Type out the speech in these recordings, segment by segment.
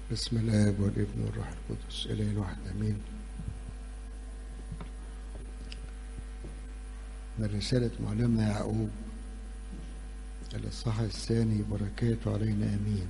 بسم الاب والابن والروح القدس اله الواحد امين من رسالة معلمنا يعقوب الإصحاح الثاني بركاته علينا امين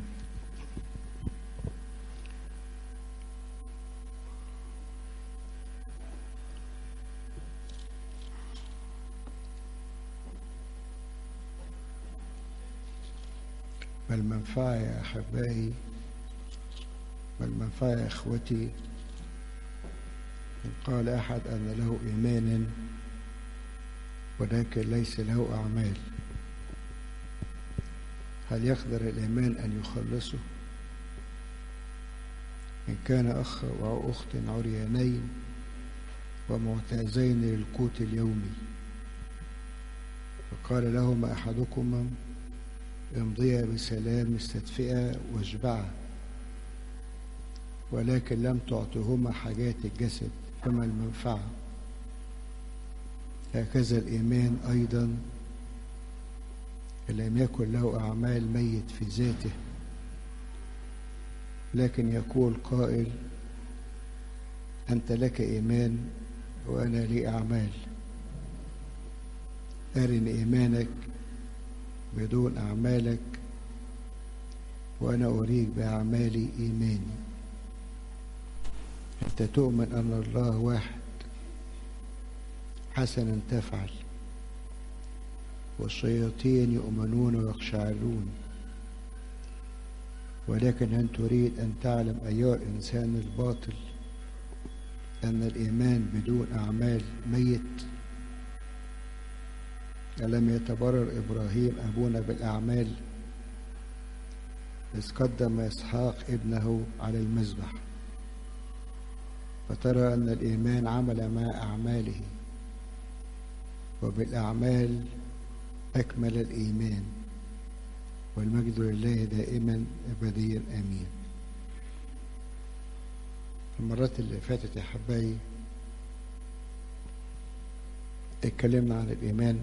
ما المنفعة يا أحبائي ما المنفعة يا إخوتي إن قال أحد أن له إيمان ولكن ليس له أعمال هل يقدر الإيمان أن يخلصه إن كان أخ أو أخت عريانين ومعتازين للقوت اليومي فقال لهما أحدكما امضيا بسلام استدفئا واشبعا ولكن لم تعطهما حاجات الجسد فما المنفعة هكذا الإيمان أيضا لم يكن له أعمال ميت في ذاته لكن يقول قائل أنت لك إيمان وأنا لي أعمال أرن إيمانك بدون أعمالك وأنا أريك بأعمالي إيماني أنت تؤمن أن الله واحد حسنا تفعل والشياطين يؤمنون ويخشعرون ولكن هل تريد أن تعلم أيها الإنسان الباطل أن الإيمان بدون أعمال ميت ألم يتبرر إبراهيم أبونا بالأعمال إذ قدم إسحاق ابنه على المذبح فترى أن الإيمان عمل مع أعماله وبالأعمال أكمل الإيمان والمجد لله دائما أبديا آمين المرات اللي فاتت يا حبايبي اتكلمنا عن الإيمان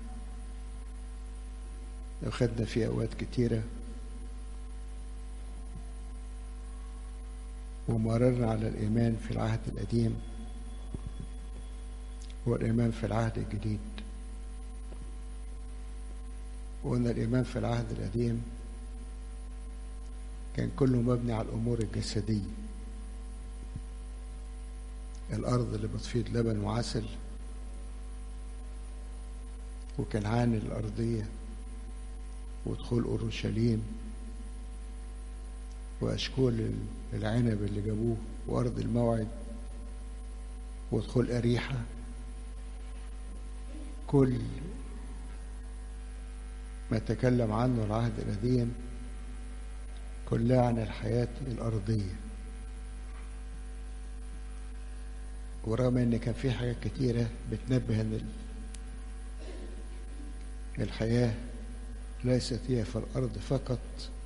وخدنا فيه أوقات كتيرة ومررنا على الإيمان في العهد القديم والإيمان في العهد الجديد وقلنا الإيمان في العهد القديم كان كله مبني على الأمور الجسدية الأرض اللي بتفيض لبن وعسل وكنعان الأرضية ودخول أورشليم وأشكول العنب اللي جابوه وأرض الموعد ودخول أريحة كل ما تكلم عنه العهد القديم كلها عن الحياة الأرضية ورغم ان كان في حاجات كتيرة بتنبه ان الحياة ليست هي في الأرض فقط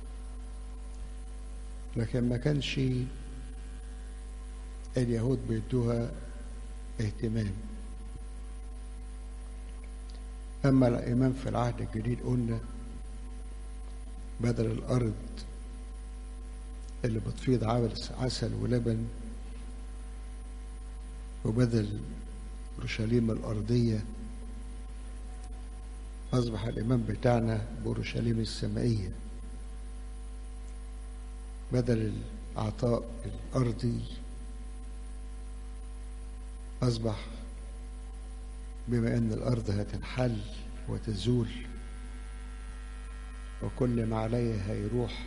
لكن ما كانش اليهود بيدوها اهتمام أما الإيمان في العهد الجديد قلنا بدل الأرض اللي بتفيض عسل ولبن وبدل أورشليم الأرضية أصبح الإيمان بتاعنا بأورشليم السمائية بدل العطاء الأرضي أصبح بما أن الأرض هتنحل وتزول وكل ما عليها هيروح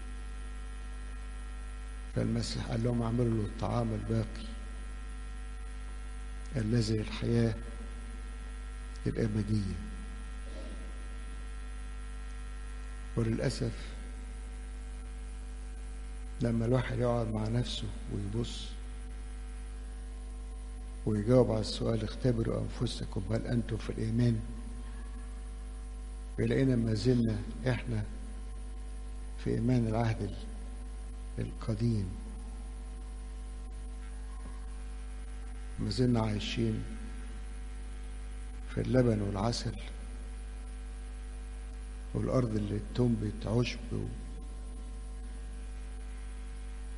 فالمسيح قال لهم اعملوا له الطعام الباقي الذي الحياة الأبدية وللأسف لما الواحد يقعد مع نفسه ويبص ويجاوب على السؤال اختبروا أنفسكم هل أنتم في الإيمان بيلاقينا ما زلنا إحنا في إيمان العهد القديم ما زلنا عايشين في اللبن والعسل والأرض اللي تنبت عشب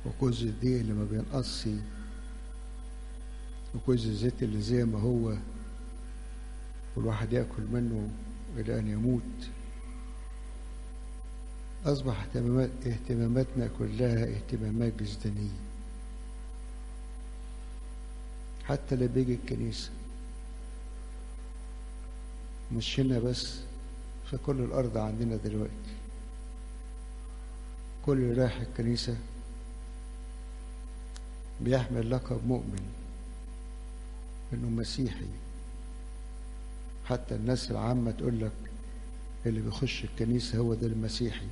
وكوز الدقيق اللي ما بينقصش وكوز الزيت اللي زي ما هو والواحد ياكل منه الى ان يموت اصبح اهتمامات اهتماماتنا كلها اهتمامات جسدانيه حتى اللي بيجي الكنيسه مش هنا بس في كل الارض عندنا دلوقتي كل اللي رايح الكنيسه بيحمل لقب مؤمن انه مسيحي حتى الناس العامة تقول لك اللي بيخش الكنيسة هو ده المسيحي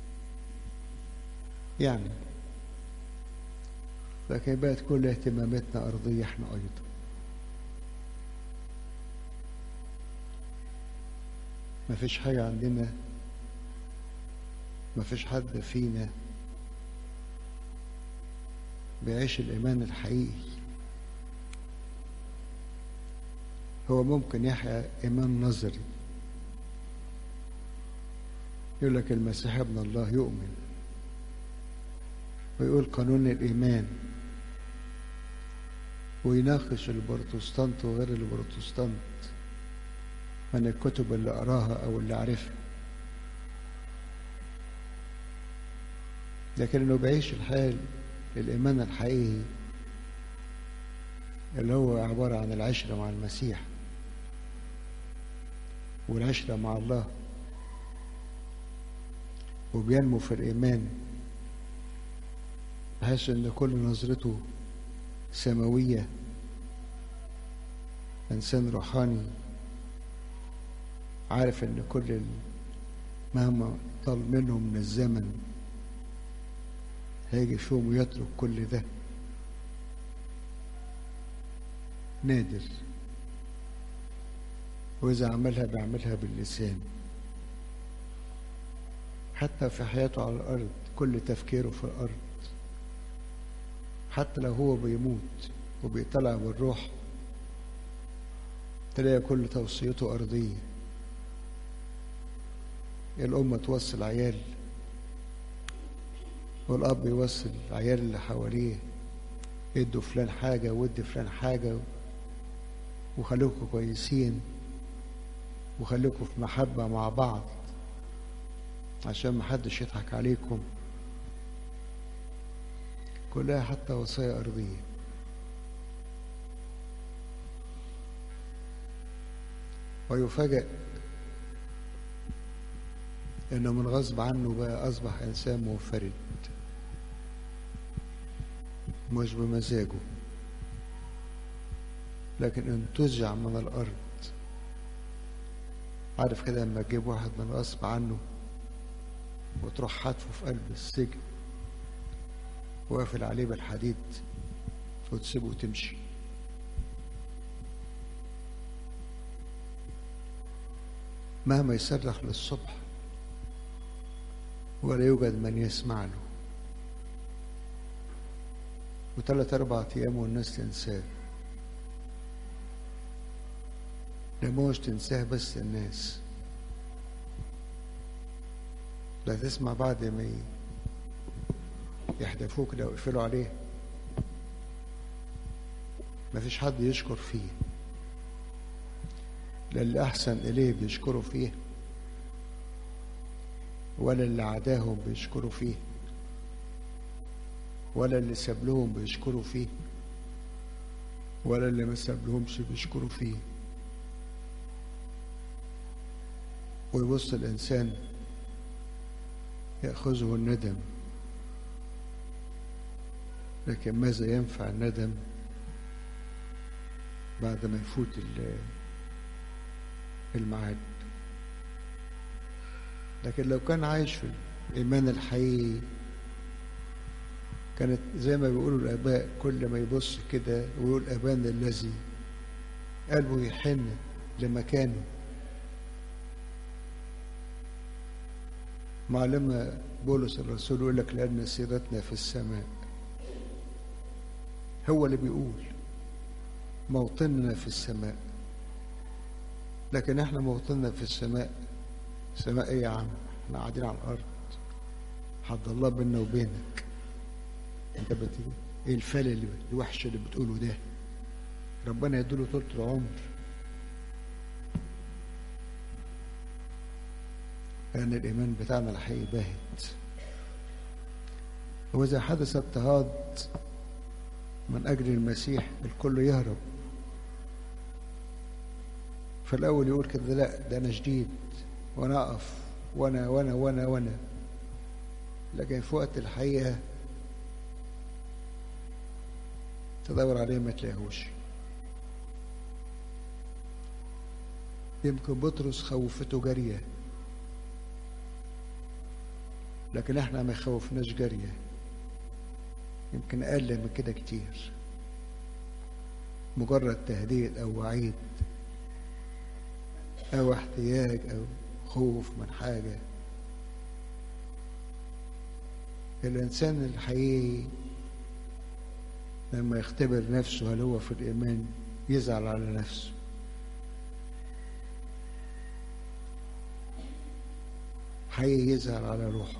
يعني لكن بقت كل اهتماماتنا أرضية احنا أيضا ما فيش حاجة عندنا ما فيش حد فينا بيعيش الإيمان الحقيقي هو ممكن يحيا إيمان نظري يقول لك المسيح ابن الله يؤمن ويقول قانون الإيمان ويناقش البروتستانت وغير البروتستانت من الكتب اللي قراها أو اللي عارفها لكن انه بيعيش الحال الإيمان الحقيقي اللي هو عبارة عن العشرة مع المسيح والعشرة مع الله وبينمو في الإيمان بحيث إن كل نظرته سماوية إنسان روحاني عارف إن كل مهما طال منه من الزمن هيجي في يوم ويترك كل ده نادر وإذا عملها بيعملها باللسان حتى في حياته على الأرض كل تفكيره في الأرض حتى لو هو بيموت وبيطلع بالروح تلاقي كل توصيته أرضية الأم توصي العيال والأب يوصي العيال اللي حواليه ادوا فلان حاجة وادي فلان حاجة وخليكم كويسين وخليكم في محبة مع بعض عشان محدش يضحك عليكم كلها حتى وصايا أرضية ويفاجأ إنه من غصب عنه بقى أصبح إنسان منفرد مش بمزاجه لكن انتزع من الأرض عارف كده لما تجيب واحد من غصب عنه وتروح حاتفه في قلب السجن وقافل عليه بالحديد وتسيبه وتمشي مهما يصرخ للصبح ولا يوجد من يسمع له وثلاث أربع أيام والناس تنساه لا مش تنساه بس الناس لا تسمع بعد ما يحدفوه كده ويقفلوا عليه ما فيش حد يشكر فيه لا اللي أحسن إليه بيشكروا فيه ولا اللي عداهم بيشكروا فيه ولا اللي ساب لهم بيشكروا فيه ولا اللي ما ساب لهمش بيشكروا فيه ويبص الإنسان يأخذه الندم لكن ماذا ينفع الندم بعد ما يفوت الميعاد لكن لو كان عايش في الإيمان الحقيقي كانت زي ما بيقولوا الآباء كل ما يبص كده ويقول أبانا الذي قلبه يحن لمكانه معلمنا بولس الرسول يقول لك لأن سيرتنا في السماء هو اللي بيقول موطننا في السماء لكن احنا موطننا في السماء سماء ايه يا عم احنا قاعدين على الارض حد الله بيننا وبينك انت بت... ايه الفال اللي الوحش اللي بتقوله ده ربنا يديله طول العمر لأن الإيمان بتاعنا الحقيقي باهت وإذا حدث اضطهاد من أجل المسيح الكل يهرب فالأول يقول كده لا ده أنا شديد وأنا أقف وأنا وأنا وأنا وأنا لكن في وقت الحقيقة تدور عليه ما تلاقيهوش يمكن بطرس خوفته جارية لكن احنا ما يخوفناش جارية يمكن أقل من كده كتير مجرد تهديد أو وعيد أو احتياج أو خوف من حاجة الإنسان الحقيقي لما يختبر نفسه هل هو في الإيمان يزعل على نفسه حقيقي يزعل على روحه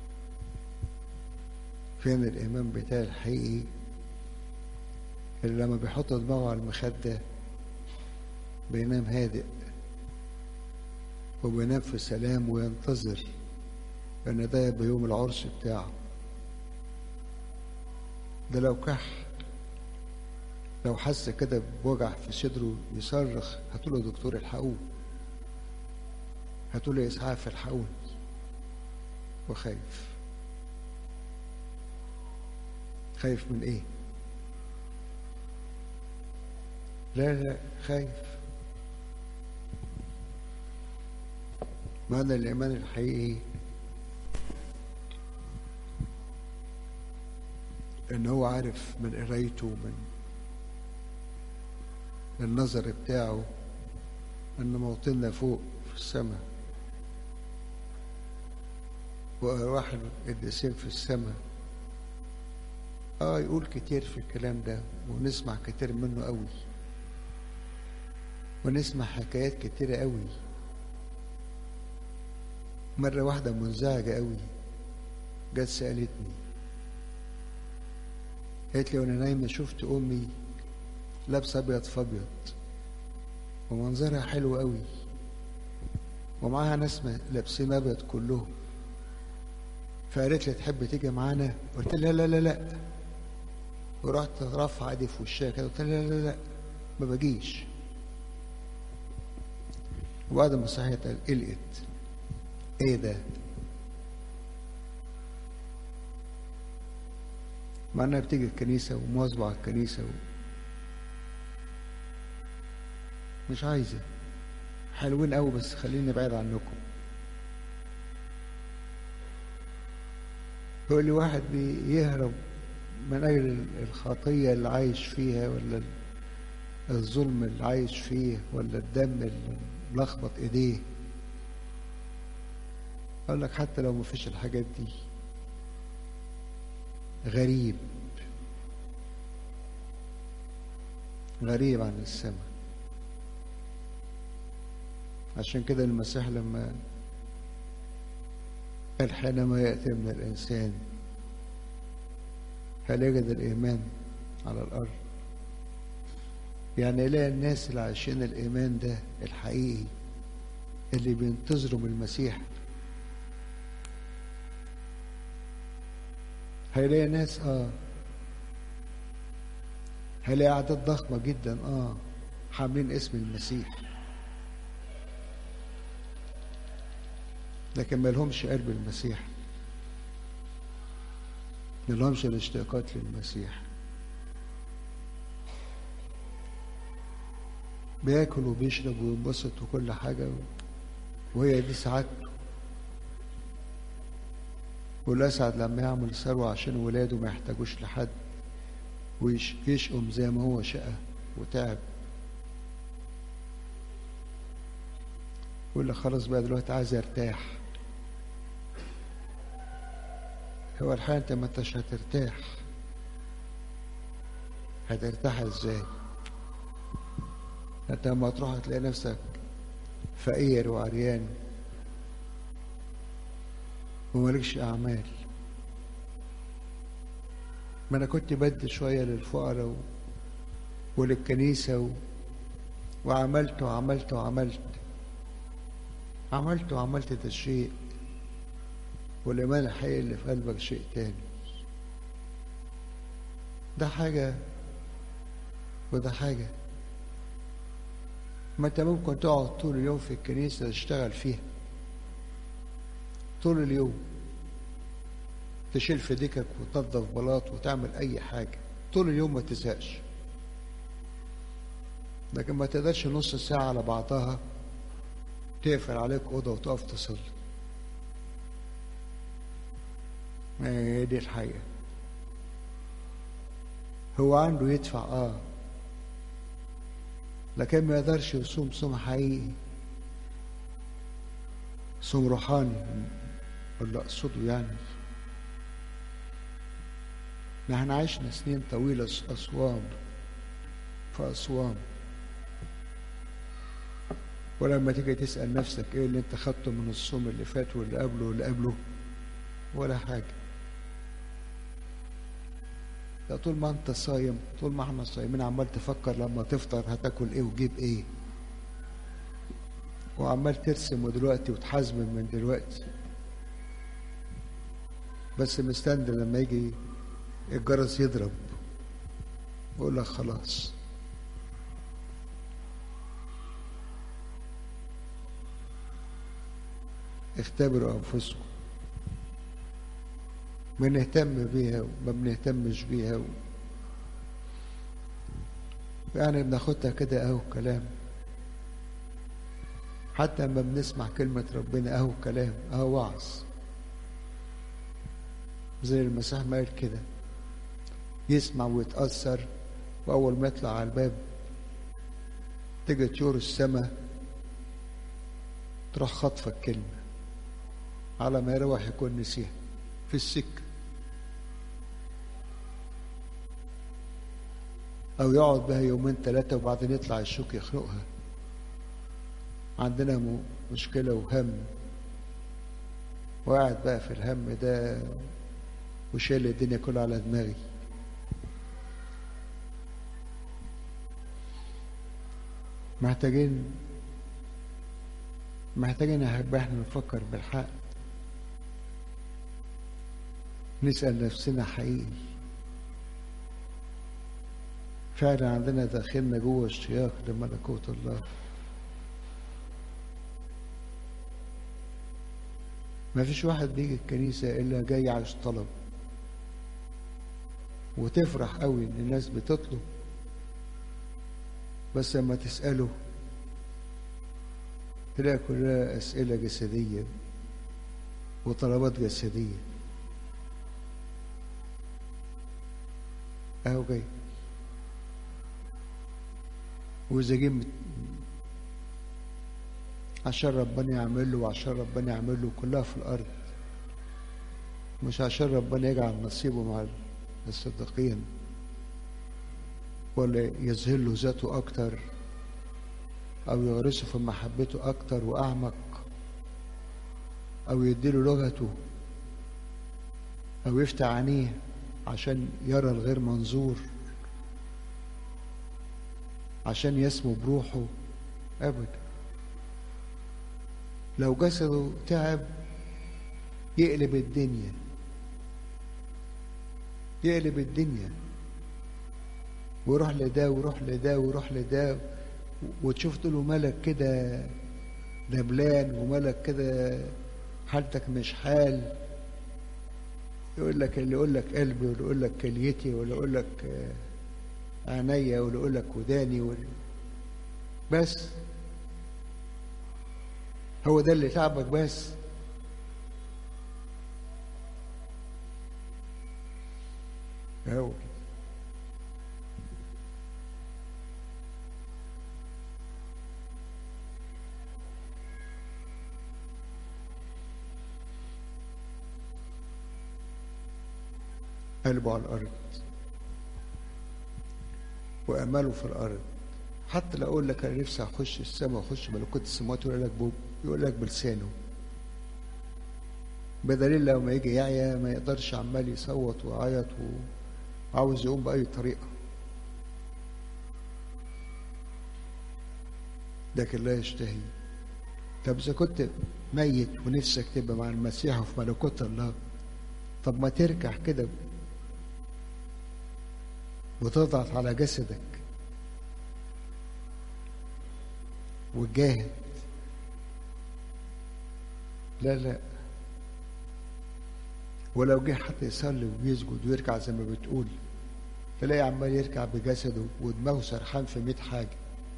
فين الإيمان بتاعي الحقيقي اللي لما بيحط دماغه على المخدة بينام هادئ وبينام في سلام وينتظر ان ده يبقى يوم العرس بتاعه ده لو كح لو حس كده بوجع في صدره يصرخ هاتوا له دكتور الحقوه هاتوا له اسعاف الحقوني وخايف خايف من ايه لا لا خايف معنى الإيمان الحقيقي إن هو عارف من قرايته من النظر بتاعه إن موطننا فوق في السماء وأرواح القديسين في السماء آه يقول كتير في الكلام ده ونسمع كتير منه قوي ونسمع حكايات كتيرة قوي مرة واحدة منزعجة قوي جت سألتني قالت لي وانا نايمة شفت أمي لابسة أبيض في أبيض ومنظرها حلو قوي ومعاها ناس لابسين أبيض كلهم فقالت لي تحب تيجي معانا قلت لها لا لا لا ورحت رافعة ايدي في وشها كده قلت لها لا لا لا ما بجيش وبعد ما صحيت قلقت ايه ده مع انها بتيجي الكنيسة ومواظبة على الكنيسة و... مش عايزة حلوين قوي بس خليني بعيد عنكم يقول لي واحد بيهرب من أجل الخطية اللي عايش فيها ولا الظلم اللي عايش فيه ولا الدم اللي ملخبط ايديه اقول لك حتى لو ما فيش الحاجات دي غريب غريب عن السماء عشان كده المسيح لما قال حينما يأتي من الإنسان هل يجد الإيمان على الأرض يعني يلاقي الناس اللي عايشين الإيمان ده الحقيقي اللي بينتظروا من المسيح هيلاقي ناس اه هيلاقي أعداد ضخمة جدا اه حاملين اسم المسيح لكن ما لهمش قلب المسيح ما لهمش الاشتياقات للمسيح بياكل وبيشرب وينبسط وكل حاجة وهي دي سعادته والأسعد لما يعمل ثروة عشان ولاده ما يحتاجوش لحد ويشقم زي ما هو شقى وتعب يقول لك خلاص بقى دلوقتي عايز ارتاح هو الحقيقة انت ما انتش هترتاح هترتاح ازاي انت لما تروح هتلاقي نفسك فقير وعريان ومالكش اعمال ما انا كنت بدي شويه للفقراء و... وللكنيسه و... وعملت وعملت وعملت عملت وعملت ده شيء والايمان الحقيقي اللي في قلبك شيء تاني ده حاجه وده حاجه ما انت ممكن تقعد طول اليوم في الكنيسه تشتغل فيها طول اليوم تشيل في ديكك وتنظف بلاط وتعمل اي حاجه طول اليوم ما تزهقش لكن ما تقدرش نص ساعه على بعضها تقفل عليك اوضه وتقف تصلي ما هي دي الحقيقه هو عنده يدفع اه لكن ما يقدرش يصوم صوم حقيقي صوم روحاني ولا اقصده يعني ما احنا عشنا سنين طويلة أصوام في أصوام ولما تيجي تسأل نفسك ايه اللي انت خدته من الصوم اللي فات واللي قبله واللي قبله ولا حاجة ده طول ما انت صايم طول ما احنا صايمين عمال تفكر لما تفطر هتاكل ايه وتجيب ايه وعمال ترسم دلوقتي وتحزمن من دلوقتي بس مستني لما يجي الجرس يضرب يقول لك خلاص اختبروا انفسكم بنهتم بيها وما بنهتمش بيها و... يعني بناخدها كده اهو كلام حتى لما بنسمع كلمة ربنا اهو كلام اهو وعظ زي المسيح ما قال كده يسمع ويتأثر وأول ما يطلع على الباب تيجي طيور السماء تروح خاطفة الكلمة على ما يروح يكون نسيها في السكة أو يقعد بها يومين ثلاثة وبعدين يطلع الشوك يخنقها عندنا مشكلة وهم وقاعد بقى في الهم ده وشايل الدنيا كلها على دماغي محتاجين محتاجين يا احبائي احنا نفكر بالحق نسأل نفسنا حقيقي فعلا عندنا داخلنا جوه اشتياق لملكوت الله ما فيش واحد بيجي الكنيسة إلا جاي عايز طلب وتفرح قوي إن الناس بتطلب بس لما تسأله تلاقي كلها أسئلة جسدية وطلبات جسدية أهو جاي وإذا جه عشان ربنا يعمل له وعشان ربنا يعمل له كلها في الأرض مش عشان ربنا يجعل نصيبه مع الصديقين ولا يظهر له ذاته أكتر أو يغرسه في محبته أكتر وأعمق أو يديله لغته أو يفتح عينيه عشان يرى الغير منظور عشان يسمو بروحه أبدا لو جسده تعب يقلب الدنيا يقلب الدنيا ويروح لده ويروح لده ويروح لده وتشوف له ملك كده دبلان وملك كده حالتك مش حال يقول لك اللي يقول لك قلبي واللي يقول لك كليتي واللي يقول لك عينيا واللي يقول لك وداني واللي بس هو ده اللي تعبك بس هو قلبه على الأرض وأماله في الأرض حتى لو أقول لك أنا نفسي أخش السماء وأخش ملكوت السماوات يقول لك بوب يقول لك بلسانه بدليل لو ما يجي يعيا ما يقدرش عمال يصوت ويعيط و... عاوز يقوم بأي طريقة لكن لا يشتهي طب إذا كنت ميت ونفسك تبقى مع المسيح وفي ملكوت الله طب ما تركع كده وتضغط على جسدك وتجاهد لا لا ولو جه حتى يصلي ويسجد ويركع زي ما بتقول تلاقي عمال يركع بجسده ودماغه سرحان في ميت حاجة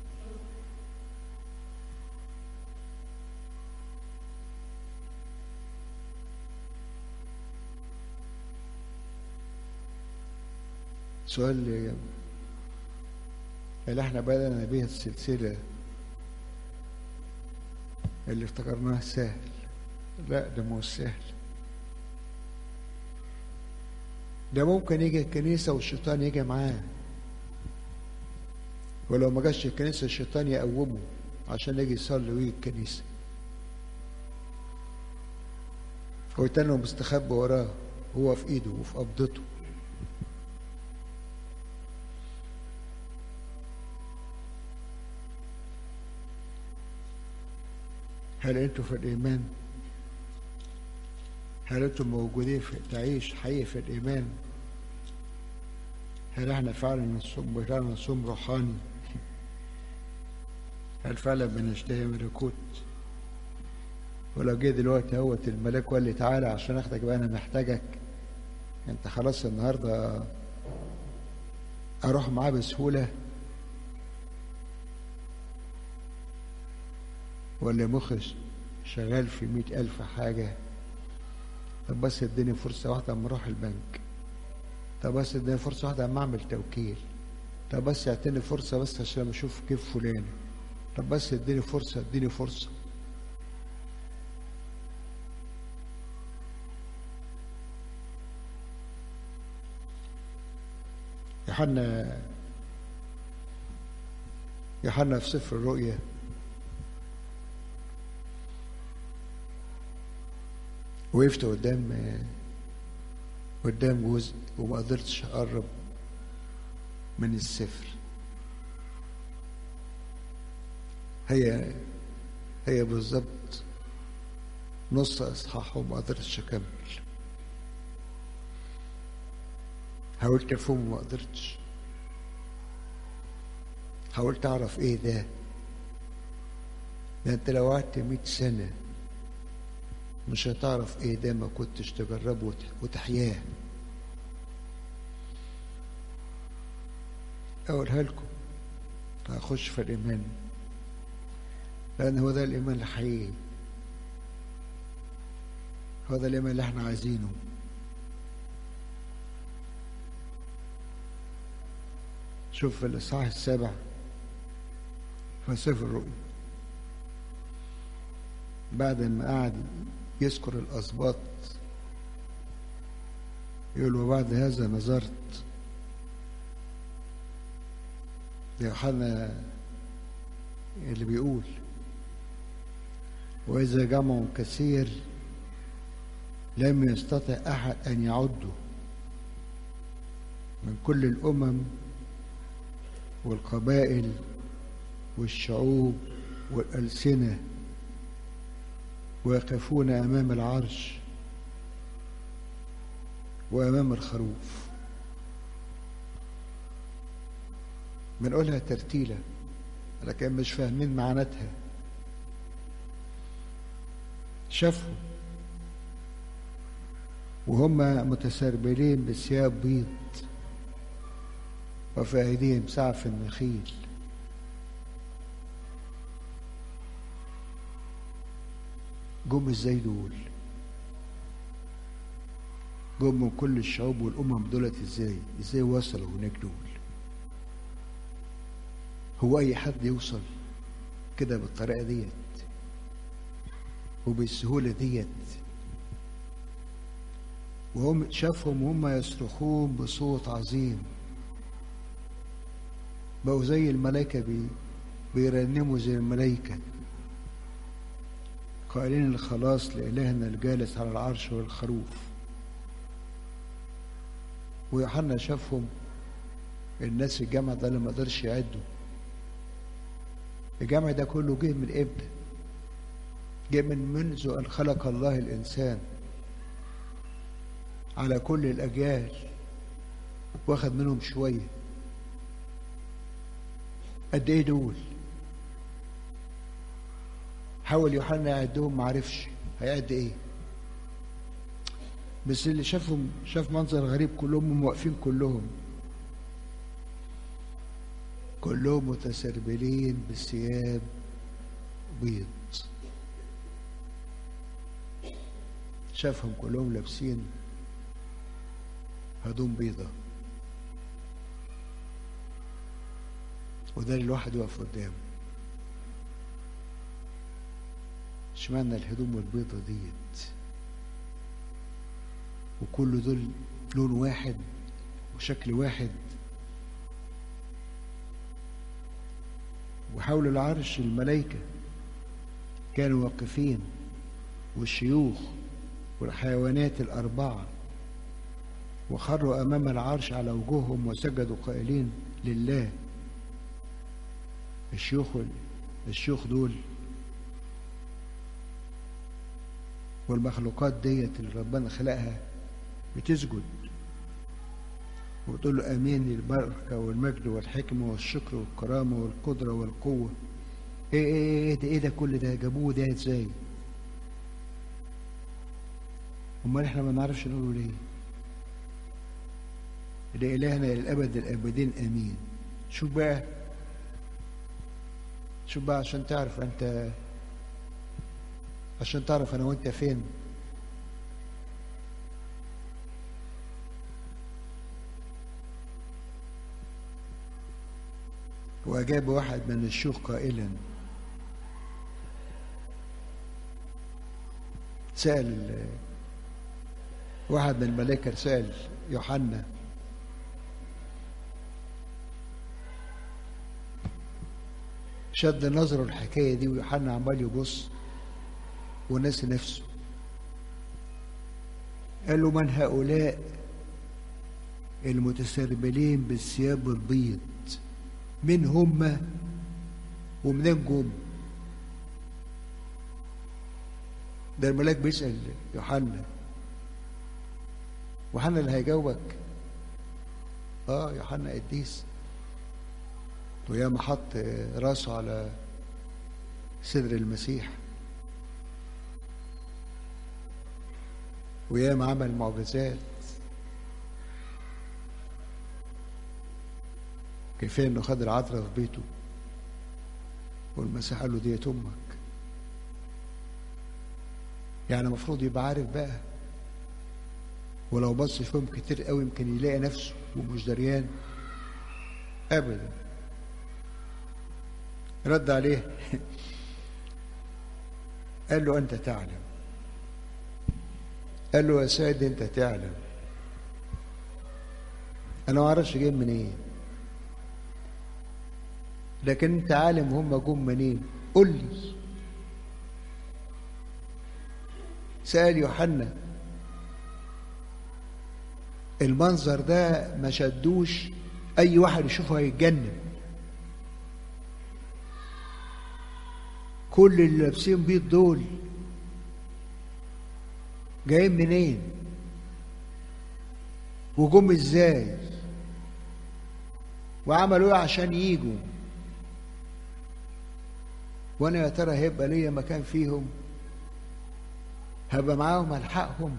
سؤال اللي احنا بدأنا به السلسلة اللي افتكرناه سهل لا ده مش سهل ده ممكن يجي الكنيسة والشيطان يجي معاه ولو ما جاش الكنيسة الشيطان يقومه عشان يجي يصلي ويجي الكنيسة هو تاني مستخبي وراه هو في ايده وفي قبضته هل انتوا في الايمان هل انتم موجودين في تعيش حقيقي في الايمان هل احنا فعلا نصوم فعلا نصوم روحاني هل فعلا بنشتهي ملكوت ولو جه دلوقتي اهوت الملاك وقال لي تعالى عشان اخدك بقى انا محتاجك انت خلاص النهارده اروح معاه بسهوله ولا مخي شغال في مئة ألف حاجة طب بس اديني فرصة واحدة أما أروح البنك طب بس اديني فرصة واحدة أما أعمل توكيل طب بس اعطيني فرصة بس عشان أشوف كيف فلان طب بس اديني فرصة اديني فرصة يوحنا يوحنا في سفر الرؤيا وقفت قدام قدام جزء وما قدرتش اقرب من السفر هي هي بالظبط نص اصحاح وما قدرتش اكمل حاولت افهم وما قدرتش حاولت اعرف ايه ده ده انت لو قعدت مئة سنه مش هتعرف ايه ده ما كنتش تجربه وتحياه اقولها لكم هخش في الايمان لان هو ده الايمان الحقيقي هو ده الايمان اللي احنا عايزينه شوف في الاصحاح السابع في سفر الرؤيا بعد ما قعد يذكر الأسباط يقول وبعد هذا نظرت يوحنا اللي بيقول وإذا جمع كثير لم يستطع أحد أن يعده من كل الأمم والقبائل والشعوب والألسنة ويقفون امام العرش وامام الخروف بنقولها ترتيله لكن مش فاهمين معناتها شافوا وهم متسربلين بثياب بيض وفي ايديهم سعف النخيل جم ازاي دول جم من كل الشعوب والامم دولت ازاي ازاي وصلوا هناك دول هو اي حد يوصل كده بالطريقه ديت وبالسهوله ديت وهم شافهم وهم يصرخون بصوت عظيم بقوا زي الملائكه بي بيرنموا زي الملائكه قائلين الخلاص لإلهنا الجالس على العرش والخروف ويوحنا شافهم الناس الجامع ده اللي ما قدرش يعدوا الجامع ده كله جه من ابن جه من منذ ان خلق الله الانسان على كل الاجيال واخد منهم شويه قد ايه دول حاول يوحنا يعدهم ما عرفش هيعد ايه بس اللي شافهم شاف منظر غريب كلهم واقفين كلهم كلهم متسربلين بثياب بيض شافهم كلهم لابسين هدوم بيضة وده اللي الواحد يقف قدامه اشمعنى الهدوم البيضة ديت وكل دول لون واحد وشكل واحد وحول العرش الملائكة كانوا واقفين والشيوخ والحيوانات الأربعة وخروا أمام العرش على وجوههم وسجدوا قائلين لله الشيوخ الشيوخ دول والمخلوقات ديت اللي ربنا خلقها بتسجد وتقول له امين البركه والمجد والحكمه والشكر والكرامه والقدره والقوه ايه ايه ايه ده, إيه ده كل ده جابوه ده ازاي امال احنا ما نعرفش نقوله ليه لإلهنا للأبد الأبدين آمين شوف بقى شوف بقى عشان تعرف أنت عشان تعرف أنا وأنت فين وأجاب واحد من الشيوخ قائلا سأل واحد من الملائكة سأل يوحنا شد نظره الحكاية دي ويوحنا عمال يبص وناسي نفسه قال له من هؤلاء المتسربلين بالثياب البيض من هم ومنين جم ده الملاك بيسأل يوحنا يوحنا اللي هيجاوبك اه يوحنا قديس وياما حط راسه على صدر المسيح وياما عمل معجزات كفايه انه خد العذراء في بيته والمسيح قال له ديت امك يعني المفروض يبقى عارف بقى ولو بص فيهم كتير قوي يمكن يلاقي نفسه ومش دريان ابدا رد عليه قال له انت تعلم قال له يا سيدي انت تعلم انا ما اعرفش جاي منين إيه. لكن انت عالم هم جم منين قل لي سأل يوحنا المنظر ده ما شدوش اي واحد يشوفه هيتجنن كل اللي لابسين بيض دول جايين منين وجم ازاي وعملوا ايه عشان يجوا وانا يا ترى هيبقى ليا مكان فيهم هبقى معاهم الحقهم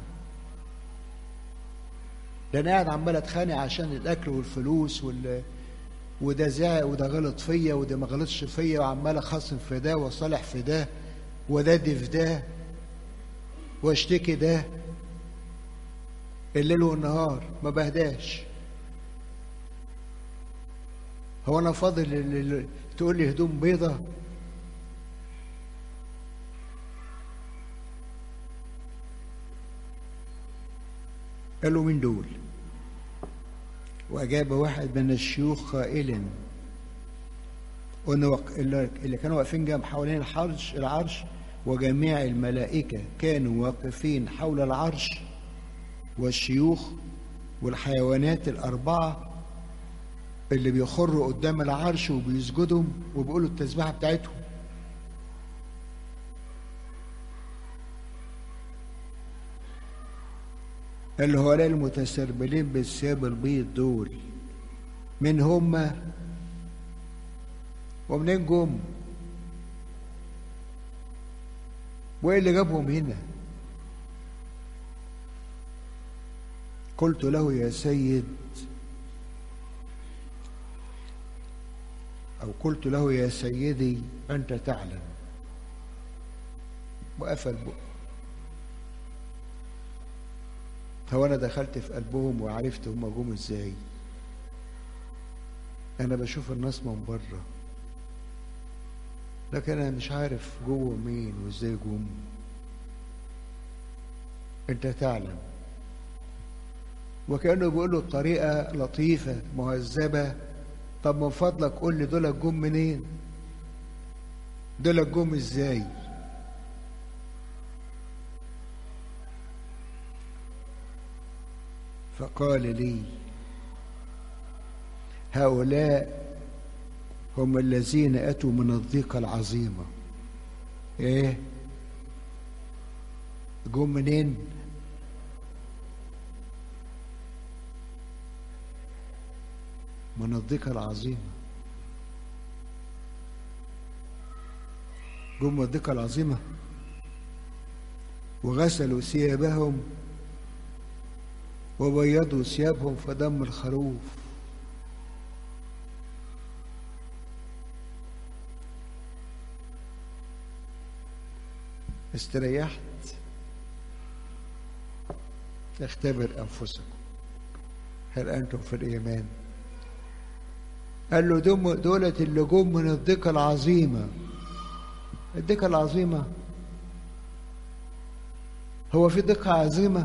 ده انا قاعد عمال اتخانق عشان الاكل والفلوس وال وده زعق وده غلط فيا وده ما غلطش فيا وعمال اخصم في ده واصالح في ده وده في ده واشتكي ده الليل والنهار ما بهداش هو انا فاضل تقول لي هدوم بيضه قال له مين دول وأجاب واحد من الشيوخ قائلا اللي كانوا واقفين جنب حوالين الحرش العرش وجميع الملائكة كانوا واقفين حول العرش والشيوخ والحيوانات الأربعة اللي بيخروا قدام العرش وبيسجدوا وبيقولوا التسبيحة بتاعتهم اللي هو المتسربلين بالثياب البيض دول من هم ومنين جم وايه اللي جابهم هنا قلت له يا سيد او قلت له يا سيدي انت تعلم وقفل بقه هو انا دخلت في قلبهم وعرفت هم جم ازاي انا بشوف الناس من بره لكن انا مش عارف جوه مين وازاي جم انت تعلم وكانه بيقول له بطريقه لطيفه مهذبه طب من فضلك قول لي دول جم منين دول جم ازاي فقال لي هؤلاء هم الذين اتوا من الضيقه العظيمه ايه جم منين من الضيقه العظيمه جم من الضيقه العظيمه وغسلوا ثيابهم وبيضوا ثيابهم في دم الخروف استريحت اختبر انفسكم هل انتم في الايمان قال له دم دولة اللي جم من الضيقة العظيمة الضيقة العظيمة هو في ضيقة عظيمة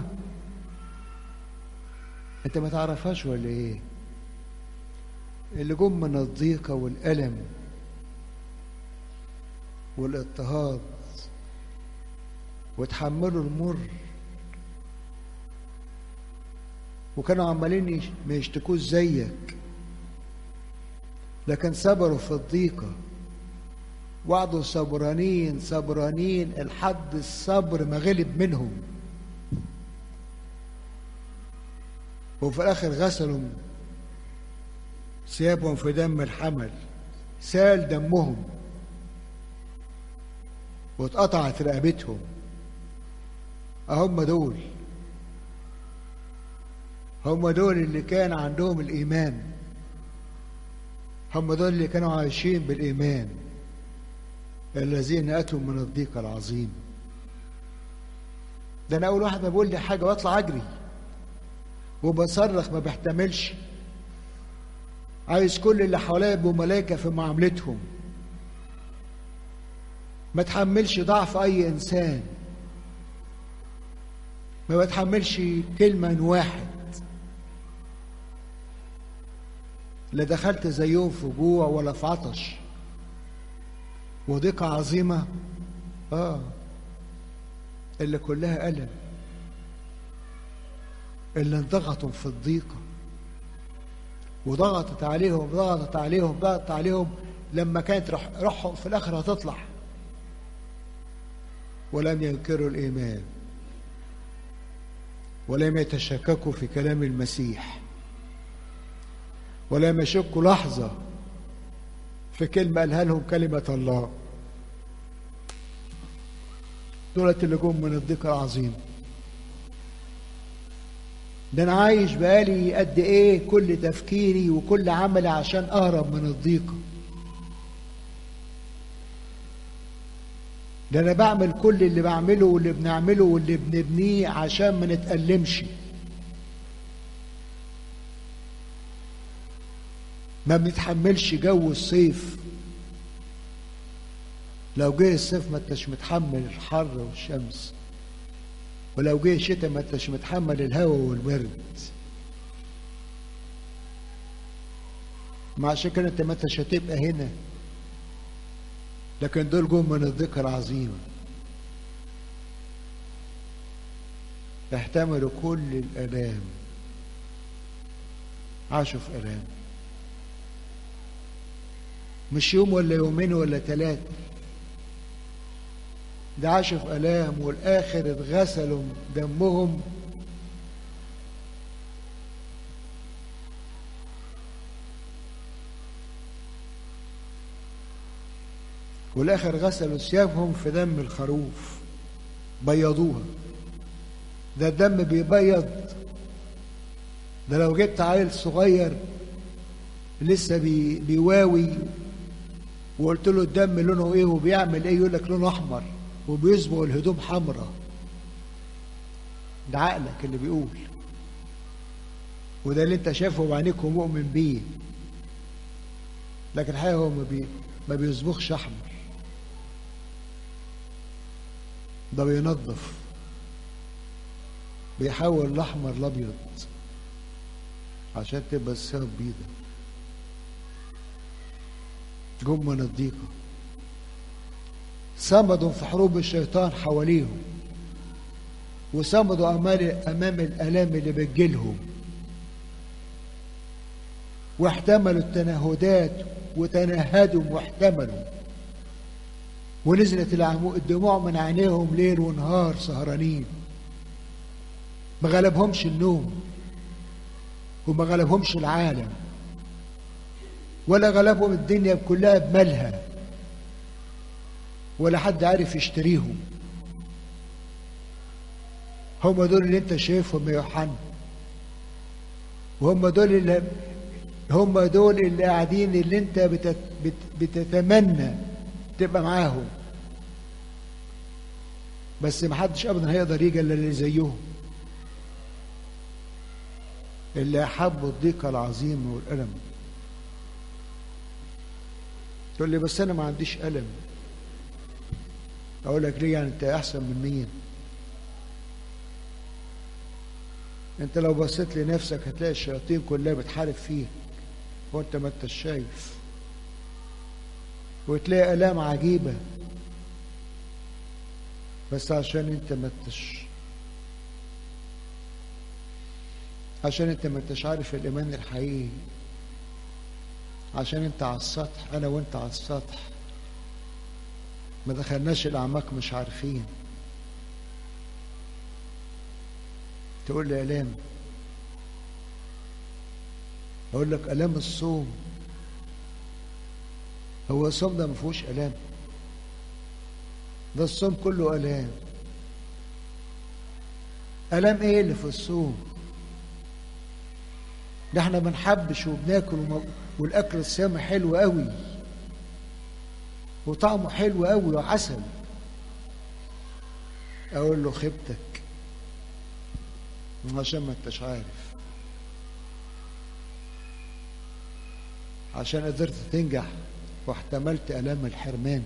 انت ما تعرفهاش ولا ايه اللي جم من الضيقة والألم والاضطهاد وتحملوا المر وكانوا عمالين ما يشتكوش زيك لكن صبروا في الضيقة وقعدوا صبرانين صبرانين الحد الصبر ما غلب منهم وفي الآخر غسلوا ثيابهم في دم الحمل سال دمهم واتقطعت رقبتهم هم دول هم دول اللي كان عندهم الإيمان هم دول اللي كانوا عايشين بالإيمان الذين أتوا من الضيق العظيم ده أنا أول واحد ما بقول لي حاجة وأطلع أجري وبصرخ ما بحتملش عايز كل اللي حواليا يبقوا ملائكة في معاملتهم ما تحملش ضعف أي إنسان ما بتحملش كلمة من واحد لا دخلت زيهم في جوع ولا في عطش وضيقة عظيمة آه اللي كلها ألم اللي انضغطوا في الضيقة وضغطت عليهم ضغطت عليهم ضغطت عليهم لما كانت روح روحهم في الآخر هتطلع ولم ينكروا الإيمان ولم يتشككوا في كلام المسيح ولم يشكوا لحظة في كلمة قالها لهم كلمة الله دولة اللي جم من الضيق العظيم ده انا عايش بقالي قد ايه كل تفكيري وكل عملي عشان اهرب من الضيقه ده انا بعمل كل اللي بعمله واللي بنعمله واللي بنبنيه عشان ما نتألمش ما بنتحملش جو الصيف لو جه الصيف ما انتش متحمل الحر والشمس ولو جه الشتاء ما انتش متحمل الهواء والبرد ما عشان كده انت ما انتش هتبقى هنا لكن دول جم من الذكر العظيمة احتملوا كل الآلام عاشوا في الام مش يوم ولا يومين ولا ثلاثه ده عاشوا في الام والاخر اتغسلوا دمهم والاخر غسلوا ثيابهم في دم الخروف بيضوها ده الدم بيبيض ده لو جبت عيل صغير لسه بي بيواوي وقلت له الدم لونه ايه وبيعمل ايه يقول لك لونه احمر وبيصبغ الهدوم حمراء ده عقلك اللي بيقول وده اللي انت شايفه بعينيك ومؤمن بيه لكن الحقيقه هو ما, بي ما بيصبغش احمر ده بينظف بيحول الاحمر لابيض عشان تبقى الثياب بيضة جمة نضيقة صمدوا في حروب الشيطان حواليهم وصمدوا أمام الآلام اللي بتجيلهم واحتملوا التنهدات وتنهدوا واحتملوا ونزلت الدموع من عينيهم ليل ونهار سهرانين ما غلبهمش النوم وما غلبهمش العالم ولا غلبهم الدنيا كلها بمالها ولا حد عارف يشتريهم هم دول اللي انت شايفهم يا يوحنا وهم دول اللي هم دول اللي قاعدين اللي انت بتت بت بتتمنى تبقى معاهم بس محدش ابدا هيقدر يجي الا اللي زيهم اللي احبوا الضيقه العظيمه والالم تقول لي بس انا ما عنديش الم اقول لك ليه يعني انت احسن من مين انت لو بصيت لنفسك هتلاقي الشياطين كلها بتحارب فيك وانت ما انتش شايف وتلاقي الام عجيبه بس عشان انت ما انتش عشان انت ما انتش عارف الايمان الحقيقي عشان انت على السطح انا وانت على السطح ما دخلناش الاعماق مش عارفين تقول لي الام اقول لك الام الصوم هو الصوم ده ما فيهوش الام ده الصوم كله الام الام ايه اللي في الصوم ده احنا بنحبش وبناكل وم... والاكل الصيامي حلو قوي وطعمه حلو قوي وعسل اقول له خيبتك عشان ما انتش عارف عشان قدرت تنجح واحتملت الام الحرمان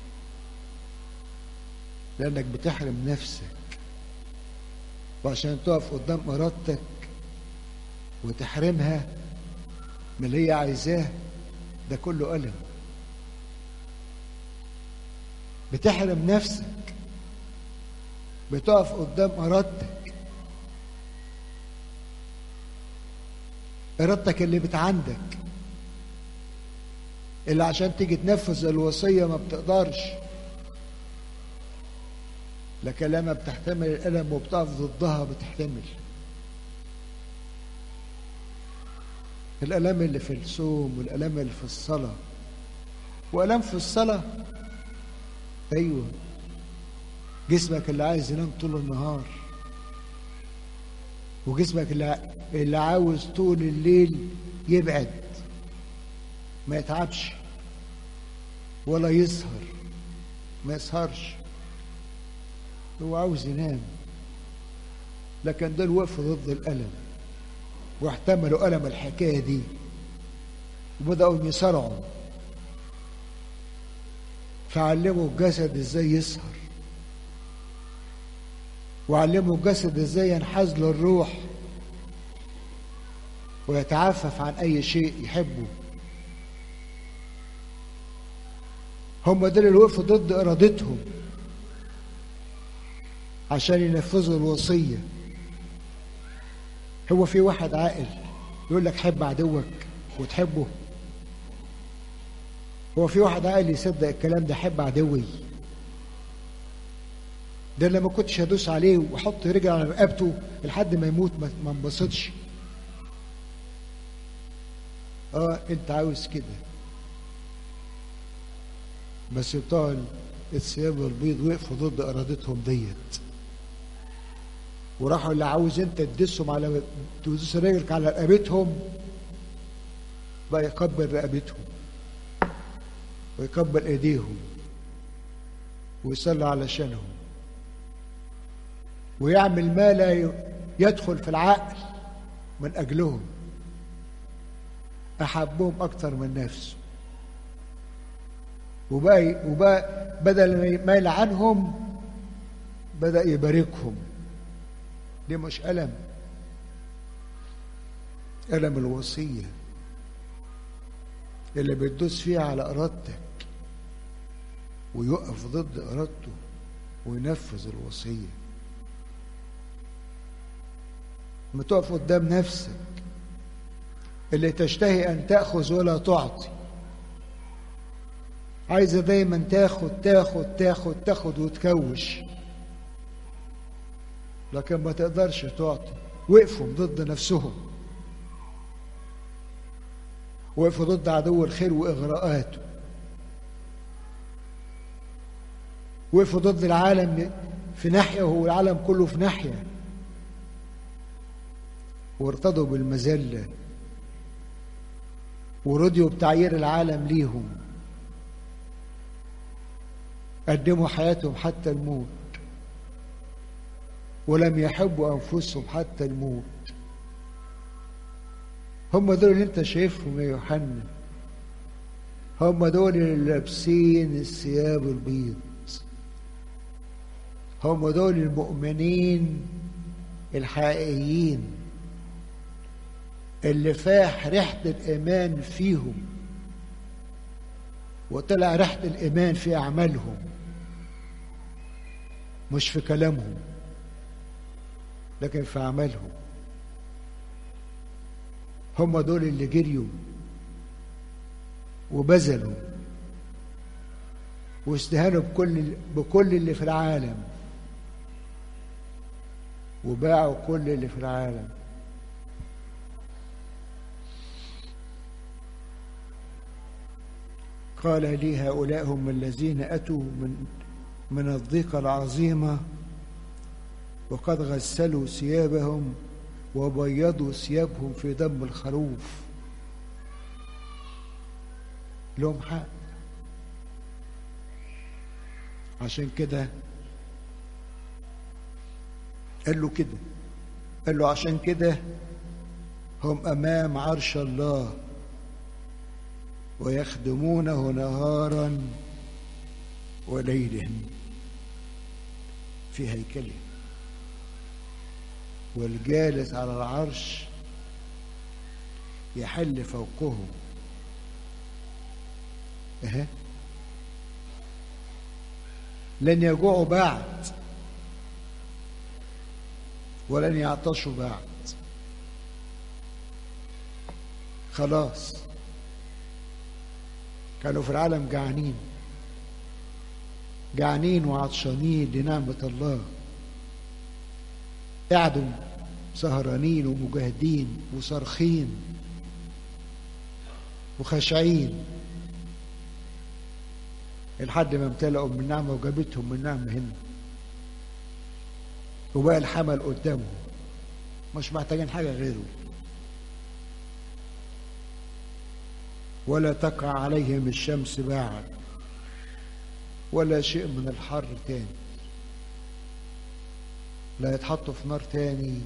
لانك بتحرم نفسك وعشان تقف قدام ارادتك وتحرمها من اللي هي عايزاه ده كله ألم بتحرم نفسك بتقف قدام إرادتك إرادتك اللي بتعندك اللي عشان تيجي تنفذ الوصية ما بتقدرش لكن لما بتحتمل الألم وبتقف ضدها بتحتمل الألم اللي في الصوم والألم اللي في الصلاة وألم في الصلاة أيوة جسمك اللي عايز ينام طول النهار وجسمك اللي, اللي عاوز طول الليل يبعد ما يتعبش ولا يسهر ما يسهرش هو عاوز ينام لكن دول وقفوا ضد الألم واحتملوا ألم الحكاية دي وبدأوا يصارعوا فعلموا الجسد ازاي يسهر وعلموا الجسد ازاي ينحاز للروح ويتعفف عن اي شيء يحبه هم دول اللي وقفوا ضد ارادتهم عشان ينفذوا الوصيه هو في واحد عاقل يقول لك حب عدوك وتحبه هو في واحد قال يصدق الكلام ده حب عدوي ده اللي ما كنتش هدوس عليه واحط رجل على رقبته لحد ما يموت ما انبسطش اه انت عاوز كده بس بتوع الثياب البيض وقفوا ضد ارادتهم ديت وراحوا اللي عاوز انت تدسهم على تدوس رجلك على رقبتهم بقى يكبر رقبتهم ويكبر ايديهم ويصلي علشانهم ويعمل ما لا يدخل في العقل من اجلهم احبهم اكتر من نفسه وبقى وبقى بدل ما يلعنهم بدا يباركهم دي مش الم الم الوصيه اللي بتدوس فيها على ارادتك ويقف ضد ارادته وينفذ الوصيه لما تقف قدام نفسك اللي تشتهي ان تاخذ ولا تعطي عايزه دايما تاخد تاخد تاخد تاخد وتكوش لكن ما تقدرش تعطي وقفوا ضد نفسهم وقفوا ضد عدو الخير واغراءاته وقفوا ضد العالم في ناحيه وهو العالم كله في ناحيه وارتضوا بالمذله ورضيوا بتعيير العالم ليهم قدموا حياتهم حتى الموت ولم يحبوا انفسهم حتى الموت هم دول اللي انت شايفهم يا يوحنا هم دول اللي لابسين الثياب البيض هم دول المؤمنين الحقيقيين اللي فاح ريحة الإيمان فيهم وطلع ريحة الإيمان في أعمالهم مش في كلامهم لكن في أعمالهم هم دول اللي جريوا وبذلوا واستهانوا بكل بكل اللي في العالم وباعوا كل اللي في العالم قال لي هؤلاء هم الذين أتوا من من الضيقة العظيمة وقد غسلوا ثيابهم وبيضوا ثيابهم في دم الخروف لهم حق عشان كده قال له كده قال له عشان كده هم امام عرش الله ويخدمونه نهارا وليلا في هيكله والجالس على العرش يحل فوقه اهي لن يجوعوا بعد ولن يعطشوا بعد خلاص كانوا في العالم جعانين جعانين وعطشانين لنعمة الله قعدوا سهرانين ومجاهدين وصارخين وخاشعين لحد ما امتلأوا من نعمة وجابتهم من نعمة هنا وبقى الحمل قدامهم مش محتاجين حاجة غيره ولا تقع عليهم الشمس بعد ولا شيء من الحر تاني لا يتحطوا في نار تاني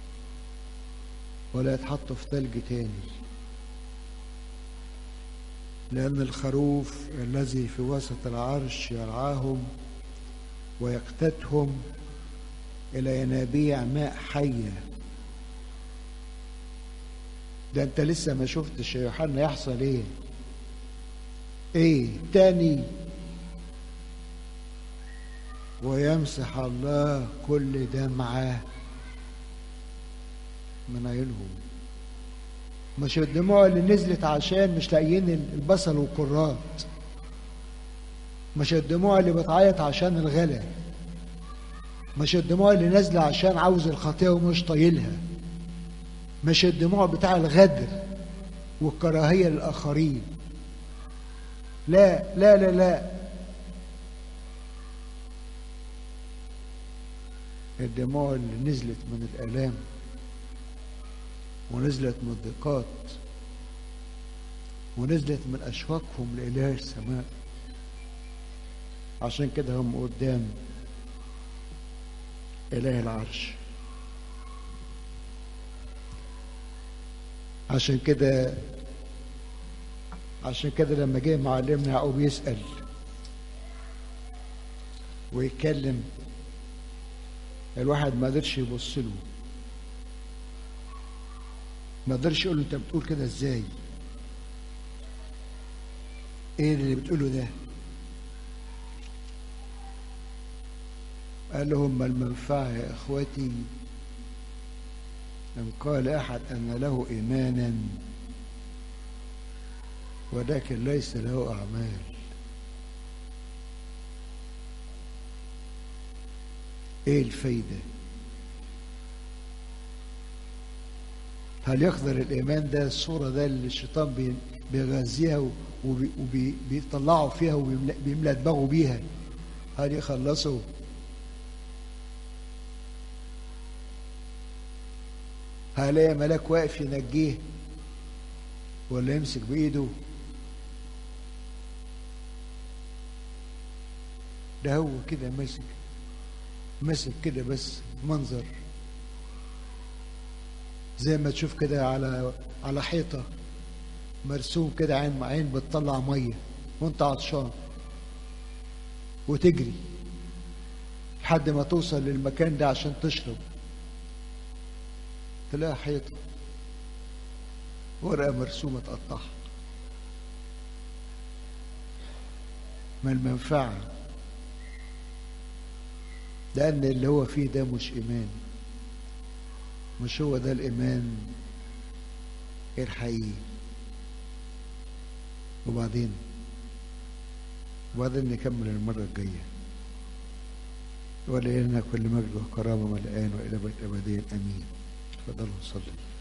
ولا يتحطوا في ثلج تاني لأن الخروف الذي في وسط العرش يرعاهم ويقتتهم إلى ينابيع ماء حية ده أنت لسه ما شفتش يا يوحنا يحصل إيه؟ إيه؟ تاني ويمسح الله كل دمعة من عينهم مش الدموع اللي نزلت عشان مش لاقيين البصل والكرات مش الدموع اللي بتعيط عشان الغلا مش الدموع اللي نازله عشان عاوز الخطيه ومش طايلها مش الدموع بتاع الغدر والكراهيه للاخرين لا لا لا لا الدموع اللي نزلت من الآلام ونزلت من الضيقات ونزلت من أشواقهم لإله السماء عشان كده هم قدام إله العرش عشان كده عشان كده لما جه معلمنا يعقوب يسأل ويتكلم الواحد ما قدرش يبص له ما قدرش يقول له انت بتقول كده ازاي ايه اللي بتقوله ده قال لهم ما المنفعة يا اخوتي ان قال احد ان له ايمانا ولكن ليس له اعمال ايه الفايده هل يقدر الايمان ده الصوره ده اللي الشيطان بيغذيها وبيطلعوا فيها وبيملى دماغه بيها هل يخلصوا هلاقي ملاك واقف ينجيه ولا يمسك بايده ده هو كده ماسك ماسك كده بس منظر زي ما تشوف كده على على حيطه مرسوم كده عين عين بتطلع ميه وانت عطشان وتجري لحد ما توصل للمكان ده عشان تشرب تلاقي حيطه ورقه مرسومه تقطعها ما المنفعه لأن اللي هو فيه ده مش إيمان مش هو ده الإيمان الحقيقي وبعدين وبعدين نكمل المرة الجاية ولإلنا كل مجد وكرامة من الآن وإلى بيت أبدين أمين تفضلوا صلي